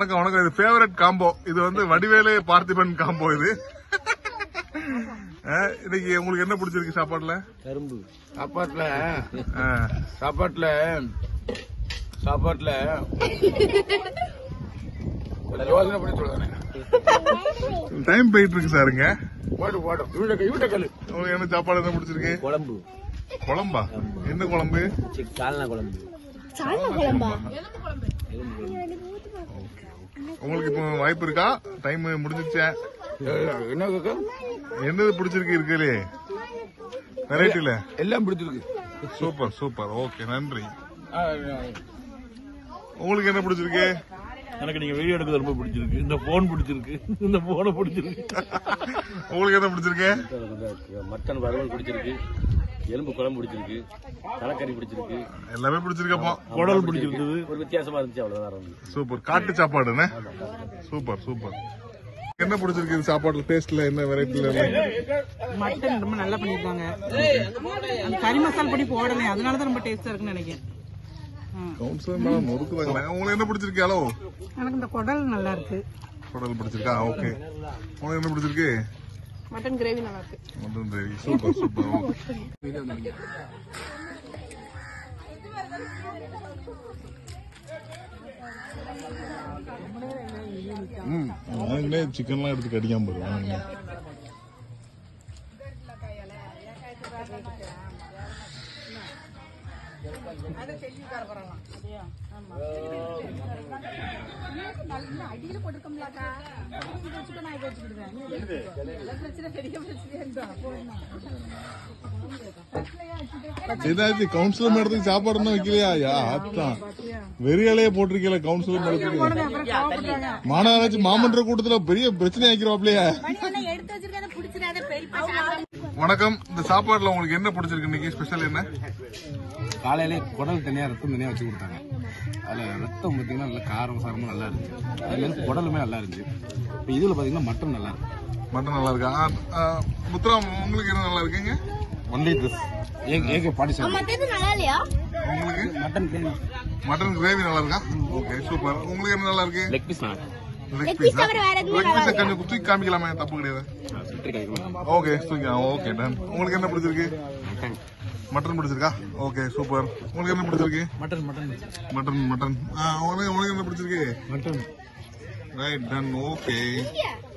வணக்கம் வணக்கம் இது ஃபேவரட் காம்போ இது வந்து வடிவேலு பார்த்திபன் காம்போ இது அஹ், இன்னைக்கு உங்களுக்கு என்ன பிடிச்சிருக்கு சாப்பாடுல கரும்பு சாப்பாட்டுல அஹ், சாப்பாட்டுல சாப்பாட்டுல கொஞ்சம் யோசனை பண்ணி சொல்றேன் டைம் போயிட்டு இருக்கு சாருங்க போட்டு போட்டு இவட்ட இவட்ட கல்லு உங்களுக்கு என்ன சாப்பாடு என்ன பிடிச்சிருக்கு குழம்பு குழம்பா என்ன குழம்பு சி, சால்னா குழம்பு உங்களுக்கு இப்போ வாய்ப்பு இருக்கா டைம் முடிஞ்சிச்சே என்ன கேக்க? என்னது பிடிச்சிருக்கு இருக்குல்லே வெரைட்டில எல்லாம் பிடிச்சிருக்கு சூப்பர் சூப்பர் ஓகே நன்றி ஆ, உங்களுக்கு என்ன பிடிச்சிருக்கு எனக்கு நீங்க வீடியோ எடுக்கிறது ரொம்ப பிடிச்சிருக்கு இந்த போன் பிடிச்சிருக்கு இந்த போனை பிடிச்சிருக்கு உங்களுக்கு என்ன பிடிச்சிருக்கு மட்டன் வறுவல் பிடிச்சிருக்கு எலும்பு குழம்பு பிடிச்சிருக்கு தலைக்கறி பிடிச்சிருக்கு எல்லாமே பிடிச்சிருக்கப்போ குடல் பிடிச்சிருந்தது ஒரு வித்தியாசமா இருந்துச்சு அவ்வளவுதான் வேற ஒண்ணும் இல்ல. சூப்பர் காட்டு சாப்பாடுண்ணே சூப்பர் சூப்பர் என்ன பிடிச்சிருக்கு இது சாப்பாடு டேஸ்ட்ல என்ன வெரைட்டில மட்டன் ரொம்ப நல்லா பண்ணிருக்காங்க அந்த கறி மசால் பொடி போடலை அதனால தான் ரொம்ப டேஸ்டா இருக்குன்னு நினைக்கிறேன் ம். கவுன்சிலர் மேடம் நொறுக்குதாங்களே உங்களுக்கு என்ன பிடிச்சிருக்கு ஹலோ எனக்கு இந்த குடல் நல்லா இருக்கு குடல் பிடிச்சிருக்கா ஓகே உங்களுக்கு என்ன பிடிச்சிருக்கு மட்டன் கிரேவி நல்லா இருக்கு mutton gravy super super okay ம் நாங்களே சிக்கன்லாம் எடுத்து கடிக்காம போடுவோம் ஏதாச்சும் கவுன்சிலர் மேடத்துக்கு சாப்பாடு தான் வைக்கலையா யா அத்தான் வெறியாலேயே போட்டிருக்கல கவுன்சிலர் மேடத்துக்கு அப்புறம் கோவப்படுறாங்க மாநகராட்சி மாமன்ற கூட்டத்துல பெரிய பிரச்சனை ஆக்கிடுவாப்லையா வணக்கம் இந்த சாப்பாடுல உங்களுக்கு என்ன பிடிச்சிருக்கு இன்னைக்கு ஸ்பெஷல் என்ன காலையிலே குடல் தனியா ரத்தம் தனியா வச்சு கொடுத்தாங்க அதுல ரத்தம் பாத்தீங்கன்னா நல்ல காரம் சாரமும் நல்லா இருந்துச்சு அதுல இருந்து குடலுமே நல்லா இருந்துச்சு இப்ப இதுல பாத்தீங்கன்னா மட்டன் நல்லா இருக்கு மட்டன் நல்லா இருக்கா ஆ, ஆ, முத்துராம் உங்களுக்கு என்ன நல்லா இருக்குங்க ஒன்லி திஸ் ஏகே பாடி சார் உங்களுக்கு மட்டன் கிரேவி மட்டன் கிரேவி நல்லா இருக்கா ஓகே சூப்பர் உங்களுக்கு என்ன நல்லா இருக்கு லெக் பீஸ் நான் லெக் பீஸ் லெக் பீஸ் கொஞ்சம் தூக்கி காமிக்கலாமே தப்பு கிடையாது ஓகே தூக்கி ஓகே டன் உங்களுக்கு என்ன பிடிச்சிருக்கு மட்டன் பிடிச்சிருக்கா ஓகே சூப்பர் உங்களுக்கு என்ன பிடிச்சிருக்கு மட்டன் மட்டன் மட்டன் மட்டன் ஆ, உனக்கு உனக்கு என்ன பிடிச்சிருக்கு மட்டன் ரைட் டன் ஓகே